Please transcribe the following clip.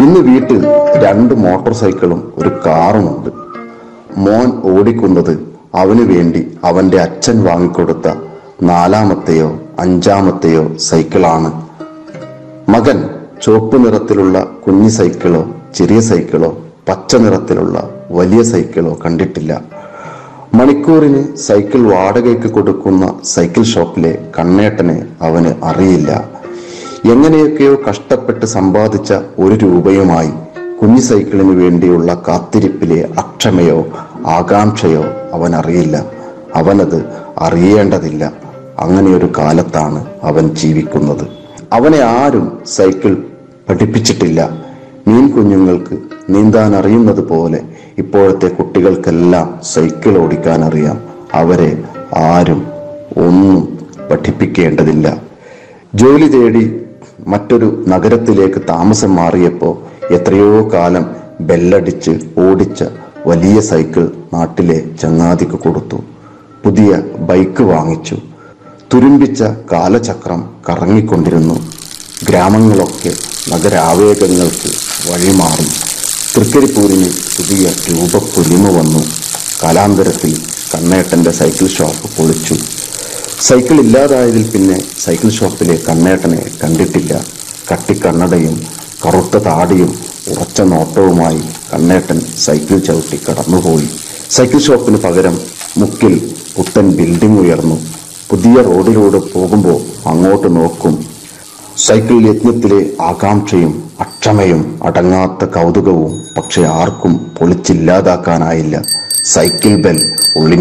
ഇന്ന് വീട്ടിൽ രണ്ട് മോട്ടോർ സൈക്കിളും ഒരു കാറുമുണ്ട് മോൻ ഓടിക്കുന്നത് അവന് വേണ്ടി അവന്റെ അച്ഛൻ വാങ്ങിക്കൊടുത്ത നാലാമത്തെയോ അഞ്ചാമത്തെയോ സൈക്കിളാണ് മകൻ ചുവപ്പ് നിറത്തിലുള്ള കുഞ്ഞു സൈക്കിളോ ചെറിയ സൈക്കിളോ പച്ച നിറത്തിലുള്ള വലിയ സൈക്കിളോ കണ്ടിട്ടില്ല മണിക്കൂറിന് സൈക്കിൾ വാടകയ്ക്ക് കൊടുക്കുന്ന സൈക്കിൾ ഷോപ്പിലെ കണ്ണേട്ടനെ അവന് അറിയില്ല എങ്ങനെയൊക്കെയോ കഷ്ടപ്പെട്ട് സമ്പാദിച്ച ഒരു രൂപയുമായി കുഞ്ഞു സൈക്കിളിന് വേണ്ടിയുള്ള കാത്തിരിപ്പിലെ അക്ഷമയോ ആകാംക്ഷയോ അവൻ അറിയില്ല അവനത് അറിയേണ്ടതില്ല അങ്ങനെയൊരു കാലത്താണ് അവൻ ജീവിക്കുന്നത് അവനെ ആരും സൈക്കിൾ പഠിപ്പിച്ചിട്ടില്ല മീൻ കുഞ്ഞുങ്ങൾക്ക് നീന്താൻ അറിയുന്നത് പോലെ ഇപ്പോഴത്തെ കുട്ടികൾക്കെല്ലാം സൈക്കിൾ ഓടിക്കാൻ അറിയാം അവരെ ആരും ഒന്നും പഠിപ്പിക്കേണ്ടതില്ല ജോലി തേടി മറ്റൊരു നഗരത്തിലേക്ക് താമസം മാറിയപ്പോൾ എത്രയോ കാലം ബെല്ലടിച്ച് ഓടിച്ച വലിയ സൈക്കിൾ നാട്ടിലെ ചങ്ങാതിക്ക് കൊടുത്തു പുതിയ ബൈക്ക് വാങ്ങിച്ചു തുരുമ്പിച്ച കാലചക്രം കറങ്ങിക്കൊണ്ടിരുന്നു ഗ്രാമങ്ങളൊക്കെ നഗരാവേഗങ്ങൾക്ക് വഴിമാറി തൃക്കരിപ്പൂരിന് പുതിയ രൂപപ്പൊലിമ വന്നു കാലാന്തരത്തിൽ കണ്ണേട്ടന്റെ സൈക്കിൾ ഷോപ്പ് പൊളിച്ചു സൈക്കിൾ ഇല്ലാതായതിൽ പിന്നെ സൈക്കിൾ ഷോപ്പിലെ കണ്ണേട്ടനെ കണ്ടിട്ടില്ല കട്ടിക്കണ്ണടയും കറുത്ത താടിയും ഉറച്ച നോട്ടവുമായി കണ്ണേട്ടൻ സൈക്കിൾ ചവിട്ടി കടന്നുപോയി സൈക്കിൾ ഷോപ്പിന് പകരം മുക്കിൽ പുത്തൻ ബിൽഡിംഗ് ഉയർന്നു പുതിയ റോഡിലൂടെ പോകുമ്പോൾ അങ്ങോട്ട് നോക്കും സൈക്കിൾ യജ്ഞത്തിലെ ആകാംക്ഷയും അക്ഷമയും അടങ്ങാത്ത കൗതുകവും പക്ഷെ ആർക്കും പൊളിച്ചില്ലാതാക്കാനായില്ല സൈക്കിൾ ബെൽ ഉള്ളി